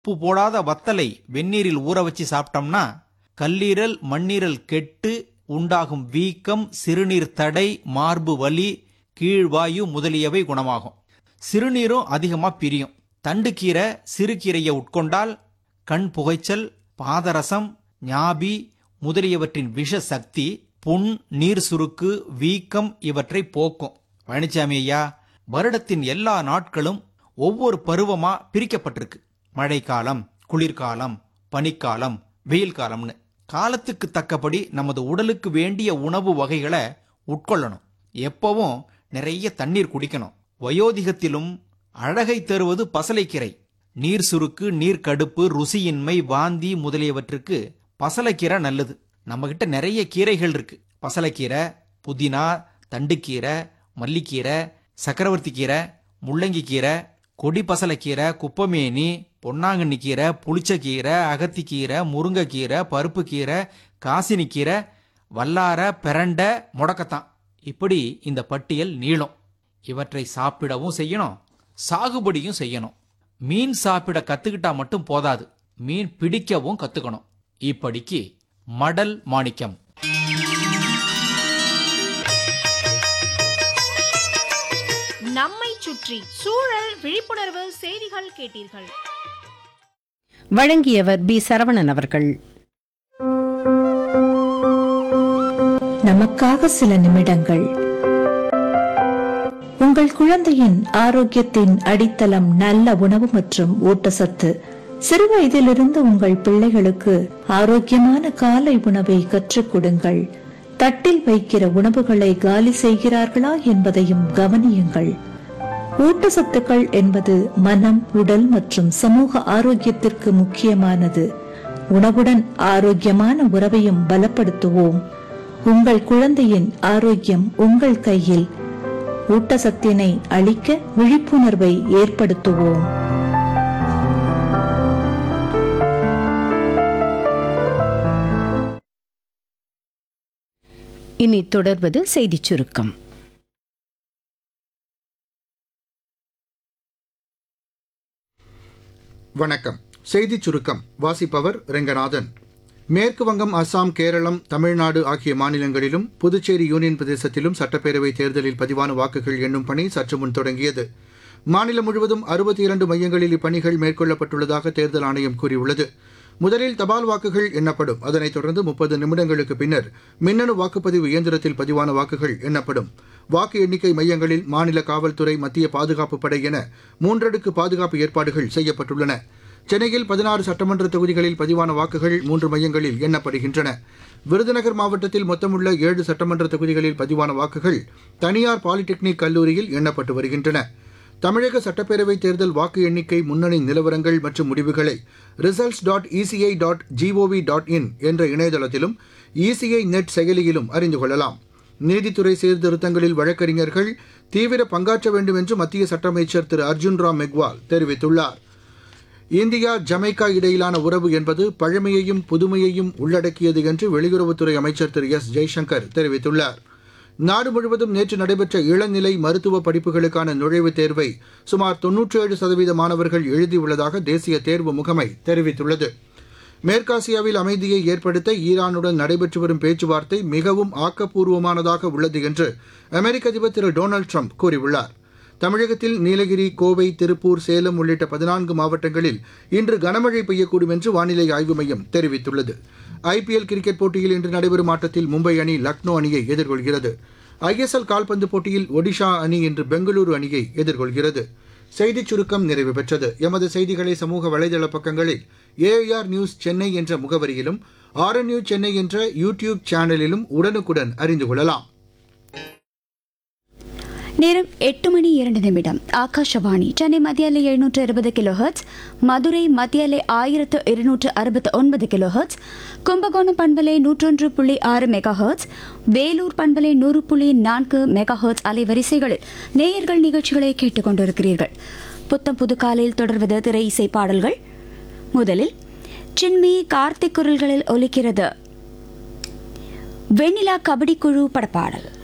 உப்பு போடாத வத்தலை வெந்நீரில் ஊற வச்சு சாப்பிட்டோம்னா கல்லீரல் மண்ணீரல் கெட்டு உண்டாகும் வீக்கம் சிறுநீர் தடை மார்பு வலி கீழ்வாயு முதலியவை குணமாகும் சிறுநீரும் அதிகமா பிரியும் தண்டுக்கீரை சிறுகீரையை உட்கொண்டால் கண் புகைச்சல் பாதரசம் ஞாபி முதலியவற்றின் விஷ சக்தி புண் நீர் சுருக்கு வீக்கம் இவற்றை போக்கும் பழனிசாமி ஐயா வருடத்தின் எல்லா நாட்களும் ஒவ்வொரு பருவமா பிரிக்கப்பட்டிருக்கு மழைக்காலம் குளிர்காலம் பனிக்காலம் வெயில் காலம்னு காலத்துக்கு தக்கபடி நமது உடலுக்கு வேண்டிய உணவு வகைகளை உட்கொள்ளணும் எப்பவும் நிறைய தண்ணீர் குடிக்கணும் வயோதிகத்திலும் அழகை தருவது பசலைக்கீரை நீர் சுருக்கு நீர் கடுப்பு ருசியின்மை வாந்தி முதலியவற்றுக்கு பசலைக்கீரை நல்லது நம்ம கிட்ட நிறைய கீரைகள் இருக்கு பசலைக்கீரை புதினா தண்டுக்கீரை மல்லிக்கீரை சக்கரவர்த்தி கீரை முள்ளங்கி கீரை கொடி பசலைக்கீரை குப்பமேனி பொன்னாங்கண்ணி கீரை புளிச்சக்கீரை அகத்திக்கீரை முருங்கைக்கீரை பருப்பு கீரை காசினி கீரை வல்லார பிரண்டை முடக்கத்தான் இப்படி இந்த பட்டியல் நீளும் இவற்றை சாப்பிடவும் செய்யணும் சாகுபடியும் செய்யணும் மீன் சாப்பிட கத்துக்கிட்டா மட்டும் போதாது மீன் பிடிக்கவும் கத்துக்கணும் இப்படிக்கு மடல் மாணிக்கம் நம்மை சுற்றி சூழல் விழிப்புணர்வு செய்திகள் கேட்டீர்கள் வழங்கியவர் பி சரவணன் அவர்கள் நமக்காக சில நிமிடங்கள் உங்கள் குழந்தையின் ஆரோக்கியத்தின் அடித்தளம் நல்ல உணவு மற்றும் ஊட்டச்சத்து சிறு வயதிலிருந்து உங்கள் பிள்ளைகளுக்கு ஆரோக்கியமான காலை உணவை கற்றுக் கொடுங்கள் தட்டில் வைக்கிற உணவுகளை காலி செய்கிறார்களா என்பதையும் கவனியுங்கள் ஊட்டச்சத்துக்கள் என்பது மனம் உடல் மற்றும் சமூக ஆரோக்கியத்திற்கு முக்கியமானது உணவுடன் ஆரோக்கியமான உறவையும் பலப்படுத்துவோம் உங்கள் குழந்தையின் ஆரோக்கியம் உங்கள் கையில் ஊட்டச்சத்தினை அளிக்க விழிப்புணர்வை ஏற்படுத்துவோம் இனி தொடர்வது செய்திச் சுருக்கம் வணக்கம் செய்திச் சுருக்கம் வாசிப்பவர் ரெங்கநாதன் மேற்கு வங்கம் அஸ்ஸாம் கேரளம் தமிழ்நாடு ஆகிய மாநிலங்களிலும் புதுச்சேரி யூனியன் பிரதேசத்திலும் சட்டப்பேரவை தேர்தலில் பதிவான வாக்குகள் எண்ணும் பணி சற்று முன் தொடங்கியது மாநிலம் முழுவதும் அறுபத்தி இரண்டு மையங்களில் இப்பணிகள் மேற்கொள்ளப்பட்டுள்ளதாக தேர்தல் ஆணையம் கூறியுள்ளது முதலில் தபால் வாக்குகள் எண்ணப்படும் அதனைத் தொடர்ந்து முப்பது நிமிடங்களுக்கு பின்னர் மின்னணு வாக்குப்பதிவு இயந்திரத்தில் பதிவான வாக்குகள் எண்ணப்படும் வாக்கு எண்ணிக்கை மையங்களில் மாநில காவல்துறை மத்திய பாதுகாப்பு படை என மூன்றடுக்கு பாதுகாப்பு ஏற்பாடுகள் செய்யப்பட்டுள்ளன சென்னையில் பதினாறு சட்டமன்ற தொகுதிகளில் பதிவான வாக்குகள் மூன்று மையங்களில் எண்ணப்படுகின்றன விருதுநகர் மாவட்டத்தில் மொத்தமுள்ள ஏழு சட்டமன்ற தொகுதிகளில் பதிவான வாக்குகள் தனியார் பாலிடெக்னிக் கல்லூரியில் எண்ணப்பட்டு வருகின்றன தமிழக சட்டப்பேரவை தேர்தல் வாக்கு எண்ணிக்கை முன்னணி நிலவரங்கள் மற்றும் முடிவுகளை results dot ECI dot GOV dot in என்ற இணையதளத்திலும் இசிஐ நெட் செயலியிலும் அறிந்து கொள்ளலாம் நீதித்துறை சீர்திருத்தங்களில் வழக்கறிஞர்கள் தீவிர பங்காற்ற வேண்டும் என்று மத்திய சட்ட அமைச்சர் திரு அர்ஜுன் ராம் மெக்வால் தெரிவித்துள்ளார் இந்தியா ஜமைக்கா இடையிலான உறவு என்பது பழமையையும் புதுமையையும் உள்ளடக்கியது என்று வெளியுறவுத்துறை அமைச்சர் திரு எஸ் ஜெய்சங்கர் தெரிவித்துள்ளார் நாடு முழுவதும் நேற்று நடைபெற்ற இளநிலை மருத்துவ படிப்புகளுக்கான நுழைவுத் தேர்வை சுமார் தொன்னூற்றி ஏழு சதவீத மாணவர்கள் எழுதியுள்ளதாக தேசிய தேர்வு முகமை தெரிவித்துள்ளது மேற்காசியாவில் அமைதியை ஏற்படுத்த ஈரானுடன் நடைபெற்று வரும் பேச்சுவார்த்தை மிகவும் ஆக்கப்பூர்வமானதாக உள்ளது என்று அமெரிக்க அதிபர் திரு டொனால்டு ட்ரம்ப் கூறியுள்ளார் தமிழகத்தில் நீலகிரி கோவை திருப்பூர் சேலம் உள்ளிட்ட பதினான்கு மாவட்டங்களில் இன்று கனமழை பெய்யக்கூடும் என்று வானிலை ஆய்வு மையம் தெரிவித்துள்ளது ஐபிஎல் கிரிக்கெட் போட்டியில் இன்று நடைபெறும் ஆட்டத்தில் மும்பை அணி லக்னோ அணியை எதிர்கொள்கிறது ஐஎஸ்எல் கால்பந்து போட்டியில் ஒடிஷா அணி இன்று பெங்களூரு அணியை எதிர்கொள்கிறது செய்திச் சுருக்கம் நிறைவு பெற்றது எமது செய்திகளை சமூக வலைதள பக்கங்களில் ஏஐஆர் நியூஸ் சென்னை என்ற முகவரியிலும் ஆர்என் நியூஸ் சென்னை என்ற யூடியூப் சேனலிலும் உடனுக்குடன் அறிந்து கொள்ளலாம் நேரம் எட்டு மணி இரண்டு நிமிடம் ஆகாஷவாணி சென்னை மத்திய அலை எழுநூற்று இருபது கிலோ ஹெர்ட்ஸ் மதுரை மத்திய அலை ஆயிரத்து இருநூற்று அறுபத்து ஒன்பது கிலோ ஹெர்ட்ஸ் கும்பகோணம் பண்பலை நூற்றொன்று புள்ளி ஆறு மெகா ஹெர்ட்ஸ் வேலூர் பண்பலை நூறு புள்ளி நான்கு மெகா ஹெர்ட்ஸ் அலைவரிசைகளில் நேயர்கள் நிகழ்ச்சிகளை கேட்டுக்கொண்டிருக்கிறீர்கள் புத்தம் புது காலையில் தொடர்வது திரை இசை பாடல்கள் முதலில் சின்மி கார்த்திக் குரல்களில் ஒலிக்கிறது வெண்ணிலா கபடி குழு படப்பாடல்